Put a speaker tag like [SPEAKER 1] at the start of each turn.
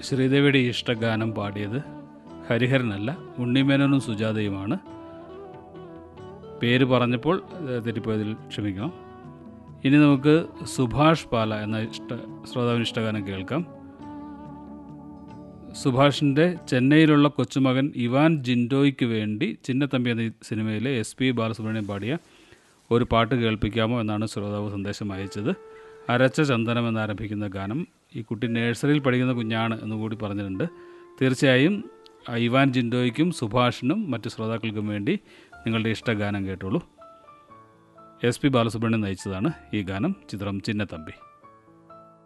[SPEAKER 1] ശ്രീദേവിയുടെ ഇഷ്ടഗാനം പാടിയത് ഹരിഹരനല്ല ഉണ്ണിമേനോനും സുജാതയുമാണ് പേര് പറഞ്ഞപ്പോൾ ഏഹ്, തെറ്റിപ്പോയതിൽ ക്ഷമിക്കണം ഇനി നമുക്ക് സുഭാഷ് പാല എന്ന ഇഷ്ട ശ്രോതാവിന് ഇഷ്ടഗാനം കേൾക്കാം സുഭാഷിൻ്റെ ചെന്നൈയിലുള്ള കൊച്ചുമകൻ ഇവാൻ ജിൻഡോയ്ക്ക് വേണ്ടി ചിന്നത്തമ്പി എന്ന ഈ സിനിമയിലെ എസ് പി ബാലസുബ്രഹ്മണ്യം പാടിയ ഒരു പാട്ട് കേൾപ്പിക്കാമോ എന്നാണ് ശ്രോതാവ് സന്ദേശം അയച്ചത് അരച്ച ചന്ദനം എന്നാരംഭിക്കുന്ന ഗാനം ഈ കുട്ടി നഴ്സറിയിൽ പഠിക്കുന്ന കുഞ്ഞാണ് എന്നുകൂടി പറഞ്ഞിട്ടുണ്ട് തീർച്ചയായും ആ ഇവാൻ ജിൻഡോയ്ക്കും സുഭാഷിനും മറ്റ് ശ്രോതാക്കൾക്കും വേണ്ടി നിങ്ങളുടെ ഇഷ്ടഗാനം കേട്ടോളൂ എസ് പി ബാലസുബ്രഹ്മണ്യം നയിച്ചതാണ് ഈ ഗാനം ചിത്രം ചിന്നത്തമ്പി